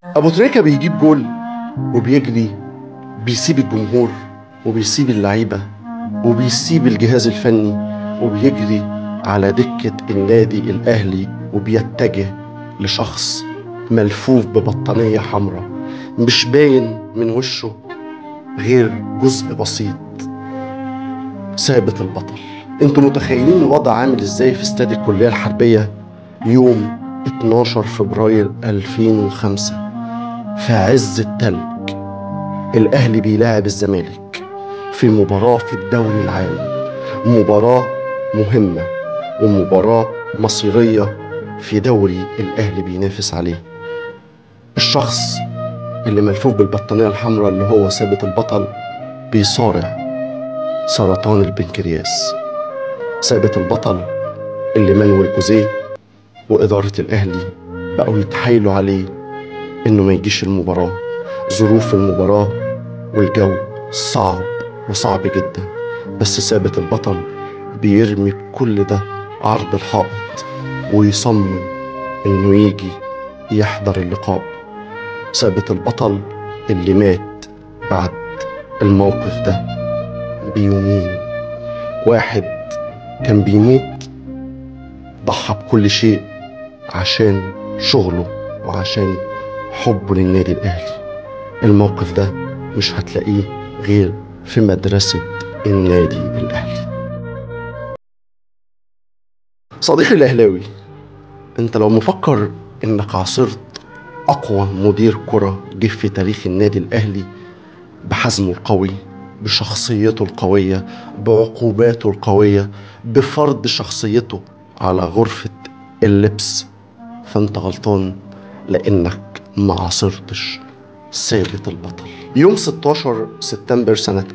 ابو تريكه بيجيب جول وبيجري بيسيب الجمهور وبيسيب اللعيبه وبيسيب الجهاز الفني وبيجري على دكه النادي الاهلي وبيتجه لشخص ملفوف ببطانيه حمراء مش باين من وشه غير جزء بسيط ثابت البطل انتوا متخيلين الوضع عامل ازاي في استاد الكليه الحربيه يوم 12 فبراير 2005 في عز التلج الاهلي بيلاعب الزمالك في مباراه في الدوري العام مباراه مهمه ومباراه مصيريه في دوري الاهلي بينافس عليه الشخص اللي ملفوف بالبطانيه الحمراء اللي هو ثابت البطل بيصارع سرطان البنكرياس ثابت البطل اللي مانويل جوزيه وإدارة الأهلي بقوا يتحايلوا عليه إنه ما يجيش المباراة ظروف المباراة والجو صعب وصعب جدا بس ثابت البطل بيرمي بكل ده عرض الحائط ويصمم إنه يجي يحضر اللقاء ثابت البطل اللي مات بعد الموقف ده بيومين واحد كان بيموت ضحى بكل شيء عشان شغله وعشان حبه للنادي الأهلي الموقف ده مش هتلاقيه غير في مدرسة النادي الأهلي صديقي الأهلاوي انت لو مفكر انك عاصرت أقوى مدير كرة جه في تاريخ النادي الأهلي بحزمه القوي بشخصيته القوية بعقوباته القوية بفرض شخصيته على غرفة اللبس فانت غلطان لانك ما عاصرتش ثابت البطل يوم 16 سبتمبر سنة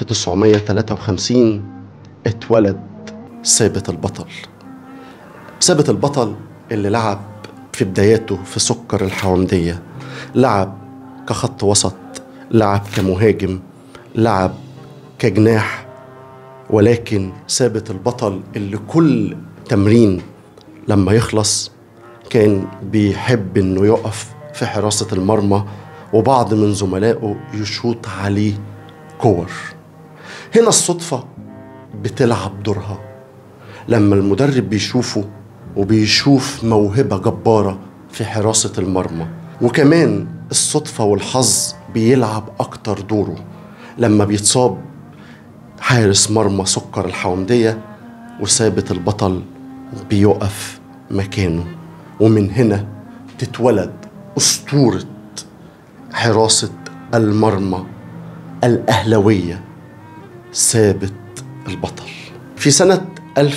1953 اتولد ثابت البطل ثابت البطل اللي لعب في بداياته في سكر الحومدية لعب كخط وسط لعب كمهاجم لعب كجناح ولكن ثابت البطل اللي كل تمرين لما يخلص كان بيحب انه يقف في حراسة المرمى وبعض من زملائه يشوط عليه كور هنا الصدفة بتلعب دورها لما المدرب بيشوفه وبيشوف موهبة جبارة في حراسة المرمى وكمان الصدفة والحظ بيلعب أكتر دوره لما بيتصاب حارس مرمى سكر الحومدية وثابت البطل بيقف مكانه ومن هنا تتولد أسطورة حراسة المرمى الأهلوية ثابت البطل في سنة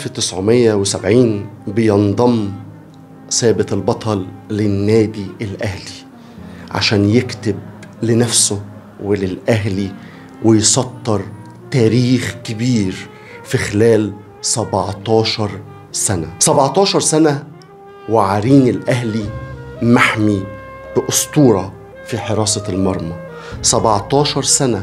1970 بينضم ثابت البطل للنادي الأهلي عشان يكتب لنفسه وللأهلي ويسطر تاريخ كبير في خلال 17 سنة 17 سنة وعرين الأهلي محمي بأسطورة في حراسة المرمى 17 سنة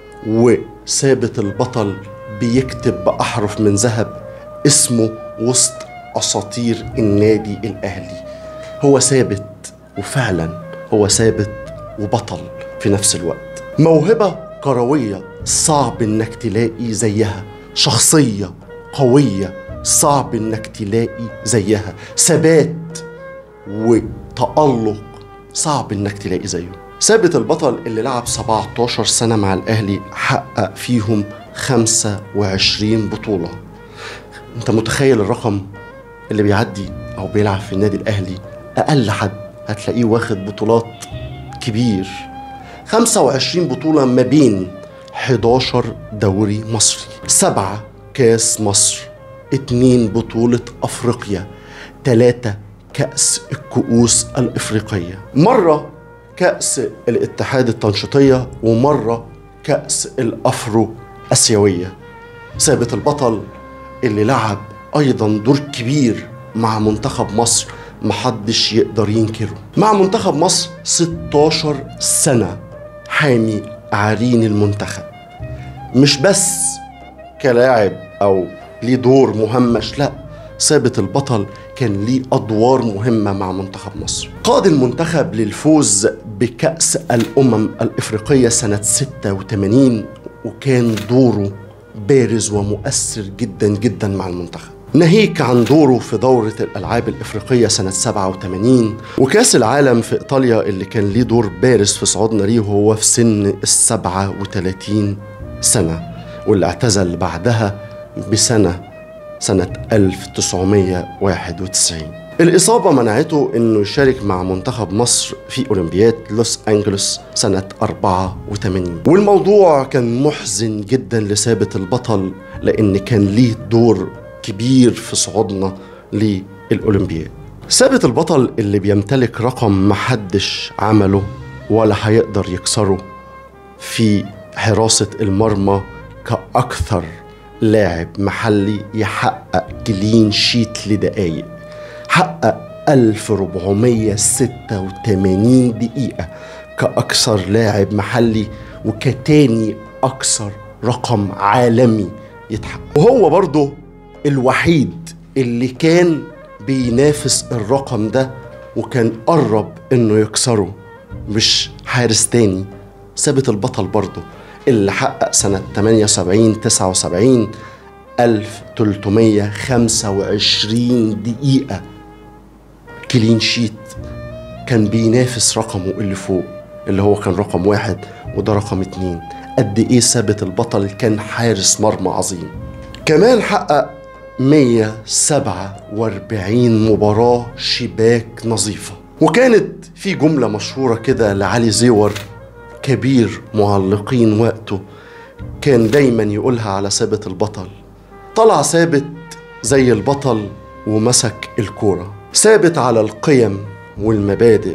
وثابت البطل بيكتب بأحرف من ذهب اسمه وسط أساطير النادي الأهلي هو ثابت وفعلا هو ثابت وبطل في نفس الوقت موهبة كروية صعب انك تلاقي زيها شخصية قوية صعب انك تلاقي زيها ثبات وتألق صعب انك تلاقي زيه ثابت البطل اللي لعب 17 سنة مع الأهلي حقق فيهم 25 بطولة انت متخيل الرقم اللي بيعدي او بيلعب في النادي الاهلي اقل حد هتلاقيه واخد بطولات كبير 25 بطولة ما بين 11 دوري مصري سبعة كاس مصر اتنين بطولة أفريقيا تلاتة كأس الكؤوس الإفريقية مرة كأس الاتحاد التنشيطية ومرة كأس الأفرو أسيوية ثابت البطل اللي لعب أيضا دور كبير مع منتخب مصر محدش يقدر ينكره مع منتخب مصر 16 سنة حامي عرين المنتخب مش بس كلاعب أو ليه دور مهمش لا ثابت البطل كان ليه أدوار مهمة مع منتخب مصر قاد المنتخب للفوز بكأس الأمم الإفريقية سنة 86 وكان دوره بارز ومؤثر جدا جدا مع المنتخب ناهيك عن دوره في دورة الألعاب الإفريقية سنة 87 وكأس العالم في إيطاليا اللي كان ليه دور بارز في صعودنا ليه وهو في سن السبعة وثلاثين سنة واللي اعتزل بعدها بسنة سنة 1991 الإصابة منعته إنه يشارك مع منتخب مصر في أولمبياد لوس أنجلوس سنة 84 والموضوع كان محزن جدا لثابت البطل لأن كان ليه دور كبير في صعودنا للأولمبياد ثابت البطل اللي بيمتلك رقم محدش عمله ولا هيقدر يكسره في حراسة المرمى كأكثر لاعب محلي يحقق كلين شيت لدقايق حقق 1486 دقيقة كأكثر لاعب محلي وكتاني أكثر رقم عالمي يتحقق وهو برضه الوحيد اللي كان بينافس الرقم ده وكان قرب انه يكسره مش حارس تاني ثابت البطل برضه اللي حقق سنة 78 79 1325 دقيقة كلين شيت كان بينافس رقمه اللي فوق اللي هو كان رقم واحد وده رقم اتنين قد ايه ثابت البطل كان حارس مرمى عظيم كمان حقق 147 مباراة شباك نظيفة وكانت في جملة مشهورة كده لعلي زيور كبير معلقين وقته كان دايما يقولها على ثابت البطل طلع ثابت زي البطل ومسك الكورة ثابت على القيم والمبادئ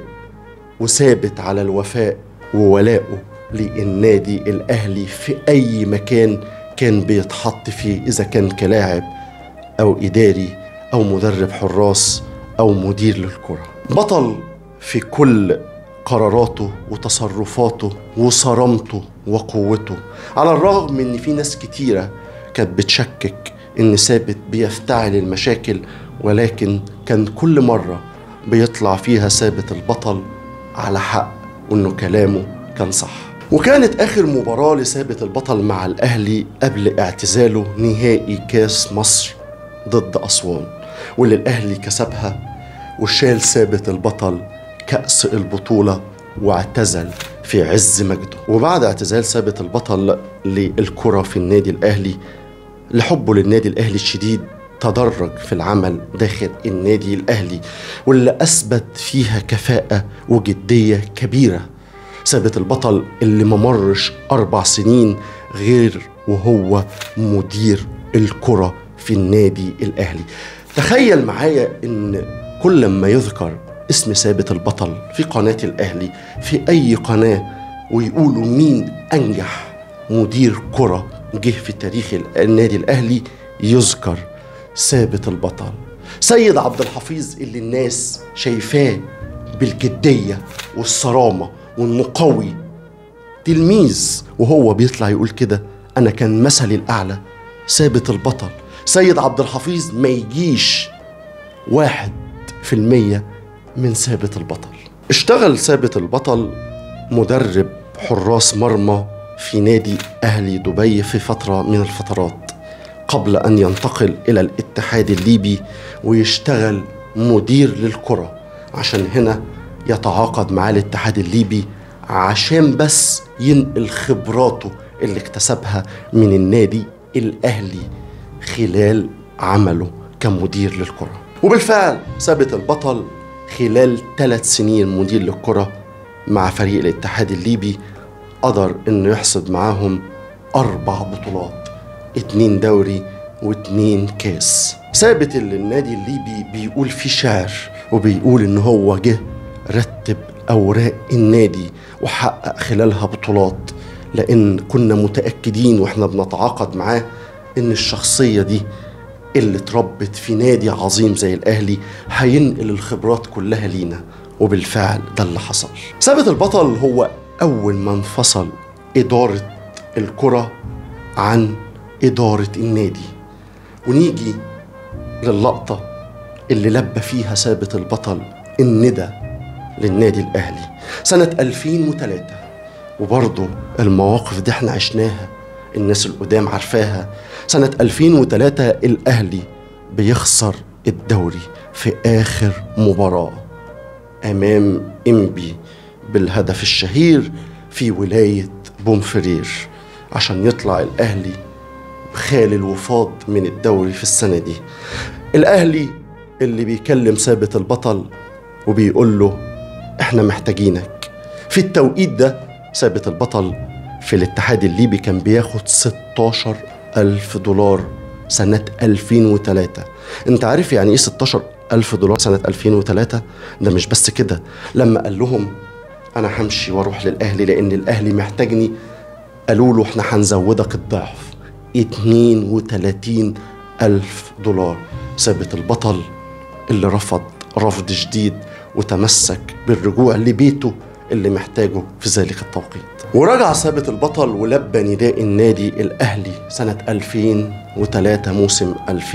وثابت على الوفاء وولائه للنادي الأهلي في أي مكان كان بيتحط فيه إذا كان كلاعب أو إداري أو مدرب حراس أو مدير للكرة بطل في كل قراراته وتصرفاته وصرامته وقوته على الرغم من ان في ناس كتيره كانت بتشكك ان ثابت بيفتعل المشاكل ولكن كان كل مره بيطلع فيها ثابت البطل على حق وانه كلامه كان صح وكانت اخر مباراه لثابت البطل مع الاهلي قبل اعتزاله نهائي كاس مصر ضد اسوان واللي الاهلي كسبها وشال ثابت البطل كأس البطولة واعتزل في عز مجده وبعد اعتزال ثابت البطل للكرة في النادي الأهلي لحبه للنادي الأهلي الشديد تدرج في العمل داخل النادي الأهلي واللي أثبت فيها كفاءة وجدية كبيرة ثابت البطل اللي ممرش أربع سنين غير وهو مدير الكرة في النادي الأهلي تخيل معايا إن كل ما يذكر اسم ثابت البطل في قناة الأهلي في أي قناة ويقولوا مين أنجح مدير كرة جه في تاريخ النادي الأهلي يذكر ثابت البطل سيد عبد الحفيظ اللي الناس شايفاه بالجدية والصرامة وإنه قوي تلميذ وهو بيطلع يقول كده أنا كان مثلي الأعلى ثابت البطل سيد عبد الحفيظ ما يجيش واحد في المية من ثابت البطل اشتغل ثابت البطل مدرب حراس مرمى في نادي أهلي دبي في فترة من الفترات قبل أن ينتقل إلى الاتحاد الليبي ويشتغل مدير للكرة عشان هنا يتعاقد مع الاتحاد الليبي عشان بس ينقل خبراته اللي اكتسبها من النادي الأهلي خلال عمله كمدير للكرة وبالفعل ثابت البطل خلال ثلاث سنين مدير للكرة مع فريق الاتحاد الليبي قدر انه يحصد معاهم اربع بطولات اتنين دوري واتنين كاس ثابت اللي النادي الليبي بيقول فيه شعر وبيقول ان هو جه رتب اوراق النادي وحقق خلالها بطولات لان كنا متاكدين واحنا بنتعاقد معاه ان الشخصيه دي اللي اتربت في نادي عظيم زي الاهلي هينقل الخبرات كلها لينا وبالفعل ده اللي حصل ثابت البطل هو اول ما انفصل اداره الكره عن اداره النادي ونيجي للقطه اللي لبى فيها ثابت البطل الندى للنادي الاهلي سنة 2003 وبرضه المواقف دي احنا عشناها الناس القدام عارفاها سنة 2003 الأهلي بيخسر الدوري في آخر مباراة أمام إنبي بالهدف الشهير في ولاية بومفرير عشان يطلع الأهلي خالي الوفاض من الدوري في السنة دي الأهلي اللي بيكلم ثابت البطل وبيقول له احنا محتاجينك في التوقيت ده ثابت البطل في الاتحاد الليبي كان بياخد 16 ألف دولار سنة 2003 انت عارف يعني ايه 16 ألف دولار سنة 2003 ده مش بس كده لما قال لهم انا همشي واروح للاهلي لان الاهلي محتاجني قالوا له احنا هنزودك الضعف 32 ألف دولار ثابت البطل اللي رفض رفض شديد وتمسك بالرجوع لبيته اللي محتاجه في ذلك التوقيت ورجع ثابت البطل ولبى نداء النادي الأهلي سنة 2003 موسم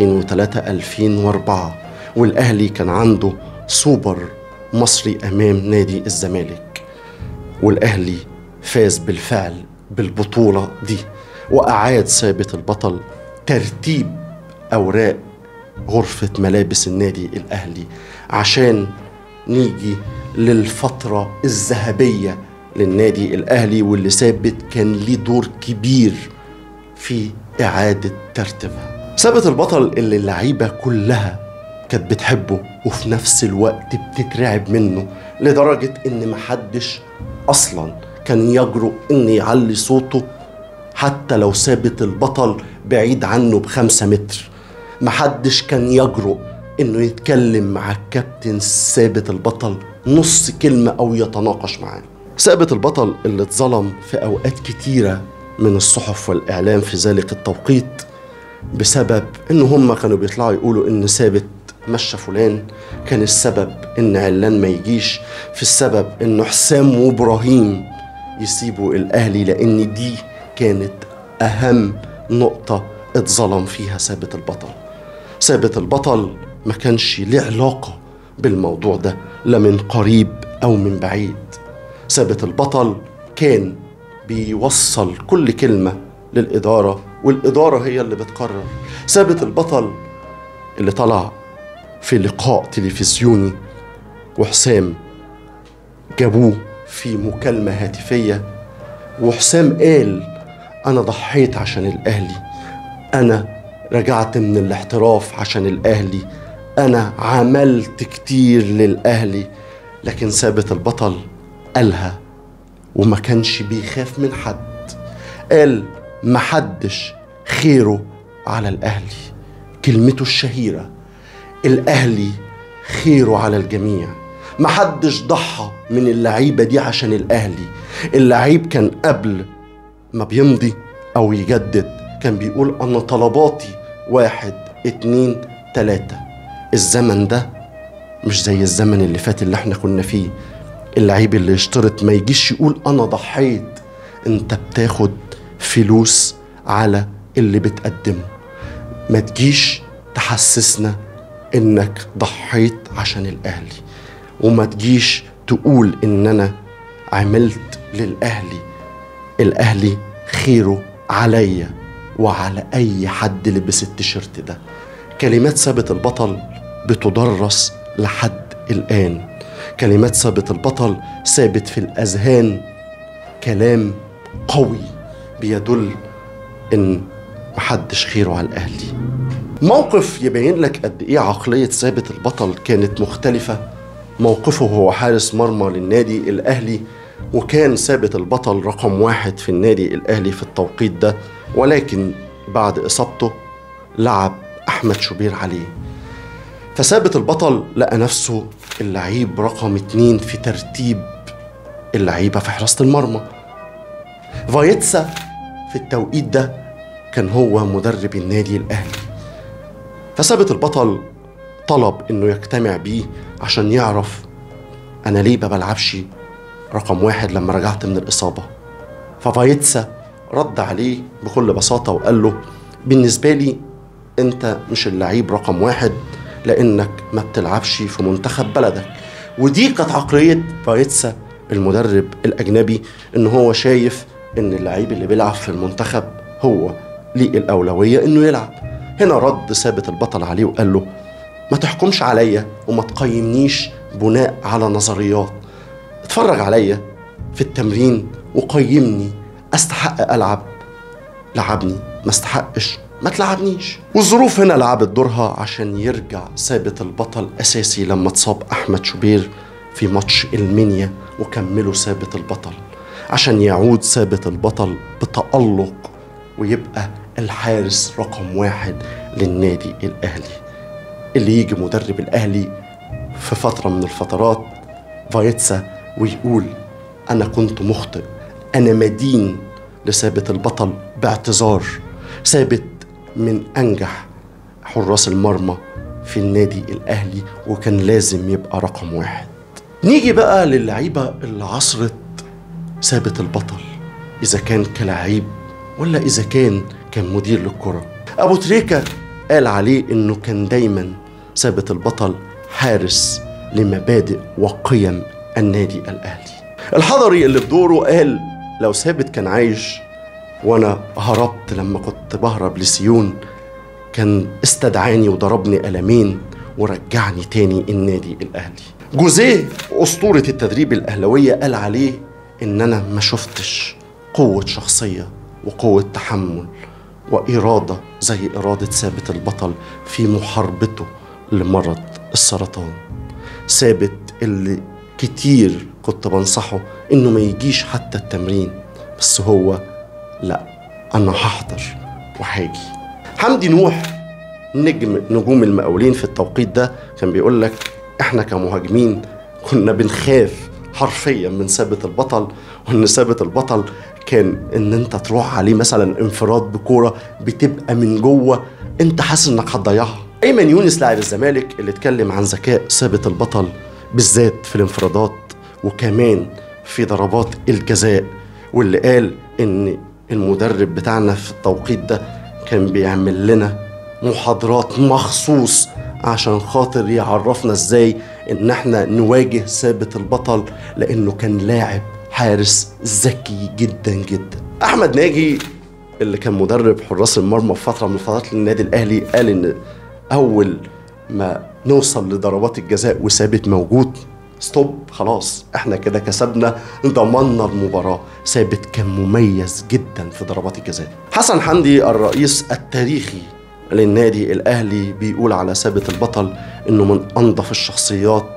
2003-2004 والأهلي كان عنده سوبر مصري أمام نادي الزمالك والأهلي فاز بالفعل بالبطولة دي وأعاد ثابت البطل ترتيب أوراق غرفة ملابس النادي الأهلي عشان نيجي للفترة الذهبية للنادي الأهلي واللي ثابت كان ليه دور كبير في إعادة ترتيبها ثابت البطل اللي اللعيبة كلها كانت بتحبه وفي نفس الوقت بتترعب منه لدرجة إن محدش أصلا كان يجرؤ إن يعلي صوته حتى لو ثابت البطل بعيد عنه بخمسة متر محدش كان يجرؤ انه يتكلم مع الكابتن ثابت البطل نص كلمة او يتناقش معاه ثابت البطل اللي اتظلم في اوقات كتيرة من الصحف والاعلام في ذلك التوقيت بسبب ان هم كانوا بيطلعوا يقولوا ان ثابت مشى فلان كان السبب ان علان ما يجيش في السبب ان حسام وابراهيم يسيبوا الاهلي لان دي كانت اهم نقطة اتظلم فيها ثابت البطل ثابت البطل ما كانش ليه علاقة بالموضوع ده لا من قريب أو من بعيد ثابت البطل كان بيوصل كل كلمة للإدارة والإدارة هي اللي بتقرر ثابت البطل اللي طلع في لقاء تلفزيوني وحسام جابوه في مكالمة هاتفية وحسام قال أنا ضحيت عشان الأهلي أنا رجعت من الاحتراف عشان الأهلي أنا عملت كتير للأهلي لكن ثابت البطل قالها وما كانش بيخاف من حد قال محدش خيره على الأهلي كلمته الشهيرة الأهلي خيره على الجميع محدش ضحى من اللعيبة دي عشان الأهلي اللعيب كان قبل ما بيمضي أو يجدد كان بيقول أنا طلباتي واحد اتنين تلاتة الزمن ده مش زي الزمن اللي فات اللي احنا كنا فيه اللعيب اللي يشترط ما يجيش يقول أنا ضحيت انت بتاخد فلوس على اللي بتقدمه ما تجيش تحسسنا انك ضحيت عشان الاهلي وما تجيش تقول ان انا عملت للاهلي الاهلي خيره عليا وعلى اي حد لبس التيشيرت ده كلمات ثابت البطل بتدرس لحد الان كلمات ثابت البطل ثابت في الاذهان كلام قوي بيدل ان محدش خيره على الاهلي موقف يبين لك قد ايه عقليه ثابت البطل كانت مختلفه موقفه هو حارس مرمى للنادي الاهلي وكان ثابت البطل رقم واحد في النادي الاهلي في التوقيت ده ولكن بعد اصابته لعب احمد شوبير عليه فثابت البطل لقى نفسه اللعيب رقم اتنين في ترتيب اللعيبه في حراسه المرمى فايتسا في التوقيت ده كان هو مدرب النادي الاهلي فثابت البطل طلب انه يجتمع بيه عشان يعرف انا ليه ما بلعبش رقم واحد لما رجعت من الاصابه ففايتسا رد عليه بكل بساطه وقال له بالنسبه لي انت مش اللعيب رقم واحد لانك ما بتلعبش في منتخب بلدك ودي كانت عقليه فايتسا المدرب الأجنبي إن هو شايف إن اللعيب اللي بيلعب في المنتخب هو ليه الأولوية إنه يلعب هنا رد ثابت البطل عليه وقال له ما تحكمش عليا وما تقيمنيش بناء على نظريات اتفرج عليا في التمرين وقيمني استحق العب لعبني ما استحقش ما تلعبنيش والظروف هنا لعبت دورها عشان يرجع ثابت البطل اساسي لما اتصاب احمد شوبير في ماتش المنيا وكملوا ثابت البطل عشان يعود ثابت البطل بتألق ويبقى الحارس رقم واحد للنادي الأهلي اللي يجي مدرب الأهلي في فترة من الفترات فايتسا ويقول أنا كنت مخطئ أنا مدين لثابت البطل باعتذار ثابت من أنجح حراس المرمى في النادي الأهلي وكان لازم يبقى رقم واحد نيجي بقى للعيبة اللي عصرت ثابت البطل إذا كان كلاعب ولا إذا كان كان مدير للكرة أبو تريكة قال عليه إنه كان دايما ثابت البطل حارس لمبادئ وقيم النادي الأهلي الحضري اللي بدوره قال لو ثابت كان عايش وانا هربت لما كنت بهرب لسيون كان استدعاني وضربني قلمين ورجعني تاني النادي الاهلي جوزيه اسطوره التدريب الاهلويه قال عليه ان انا ما شفتش قوه شخصيه وقوه تحمل واراده زي اراده ثابت البطل في محاربته لمرض السرطان ثابت اللي كتير كنت بنصحه انه ما يجيش حتى التمرين بس هو لا انا هحضر وهاجي حمدي نوح نجم نجوم المقاولين في التوقيت ده كان بيقول لك احنا كمهاجمين كنا بنخاف حرفيا من ثابت البطل وان ثابت البطل كان ان انت تروح عليه مثلا انفراد بكوره بتبقى من جوه انت حاسس انك هتضيعها ايمن يونس لاعب الزمالك اللي اتكلم عن ذكاء ثابت البطل بالذات في الانفرادات وكمان في ضربات الجزاء واللي قال ان المدرب بتاعنا في التوقيت ده كان بيعمل لنا محاضرات مخصوص عشان خاطر يعرفنا ازاي ان احنا نواجه ثابت البطل لانه كان لاعب حارس ذكي جدا جدا احمد ناجي اللي كان مدرب حراس المرمى في فتره من الفترات للنادي الاهلي قال ان اول ما نوصل لضربات الجزاء وثابت موجود ستوب خلاص احنا كده كسبنا ضمننا المباراة ثابت كان مميز جدا في ضربات الجزاء حسن حمدي الرئيس التاريخي للنادي الاهلي بيقول على ثابت البطل انه من انظف الشخصيات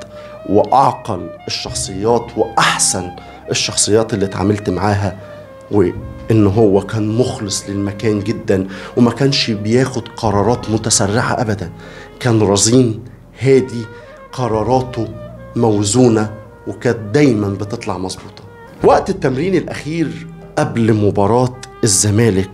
واعقل الشخصيات واحسن الشخصيات اللي اتعاملت معاها وان هو كان مخلص للمكان جدا وما كانش بياخد قرارات متسرعه ابدا كان رزين هادي قراراته موزونه وكانت دايما بتطلع مظبوطه وقت التمرين الاخير قبل مباراه الزمالك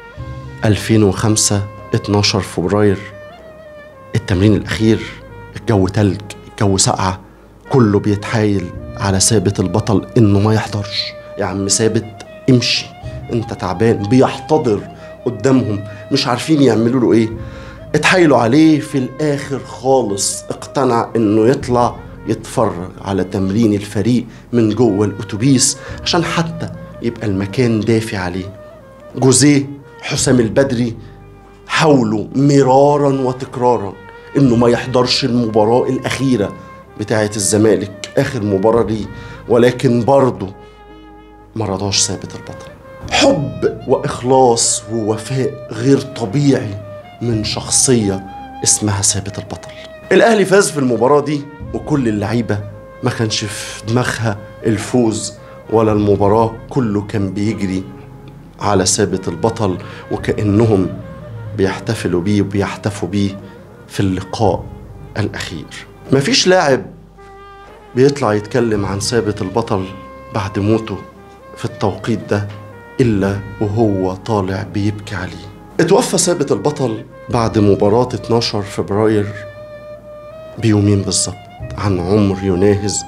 2005 12 فبراير التمرين الاخير الجو تلج الجو ساقعه كله بيتحايل على ثابت البطل انه ما يحضرش يا عم ثابت امشي انت تعبان بيحتضر قدامهم مش عارفين يعملوا له ايه اتحايلوا عليه في الاخر خالص اقتنع انه يطلع يتفرج على تمرين الفريق من جوه الاتوبيس عشان حتى يبقى المكان دافي عليه جوزيه حسام البدري حاولوا مرارا وتكرارا انه ما يحضرش المباراه الاخيره بتاعه الزمالك اخر مباراه ليه ولكن برضه ما رضاش ثابت البطل حب واخلاص ووفاء غير طبيعي من شخصيه اسمها ثابت البطل الاهلي فاز في المباراه دي وكل اللعيبه ما كانش في دماغها الفوز ولا المباراه كله كان بيجري على ثابت البطل وكانهم بيحتفلوا بيه وبيحتفوا بيه في اللقاء الاخير مفيش لاعب بيطلع يتكلم عن ثابت البطل بعد موته في التوقيت ده إلا وهو طالع بيبكي عليه اتوفى ثابت البطل بعد مباراة 12 فبراير بيومين بالظبط عن عمر يناهز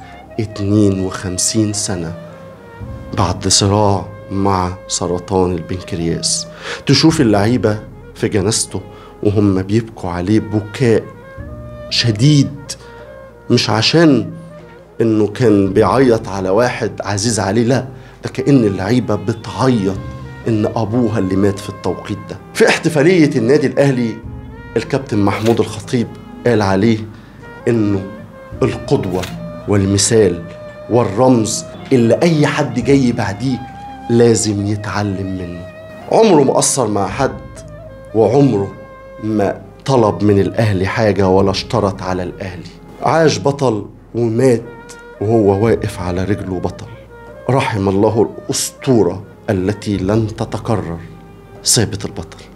52 سنة بعد صراع مع سرطان البنكرياس تشوف اللعيبة في جنازته وهم بيبكوا عليه بكاء شديد مش عشان انه كان بيعيط على واحد عزيز عليه لا ده كأن اللعيبة بتعيط ان ابوها اللي مات في التوقيت ده في احتفالية النادي الاهلي الكابتن محمود الخطيب قال عليه انه القدوة والمثال والرمز اللي اي حد جاي بعديه لازم يتعلم منه عمره ما قصر مع حد وعمره ما طلب من الاهلي حاجة ولا اشترط على الاهلي عاش بطل ومات وهو واقف على رجله بطل رحم الله الأسطورة التي لن تتكرر ثابت البطل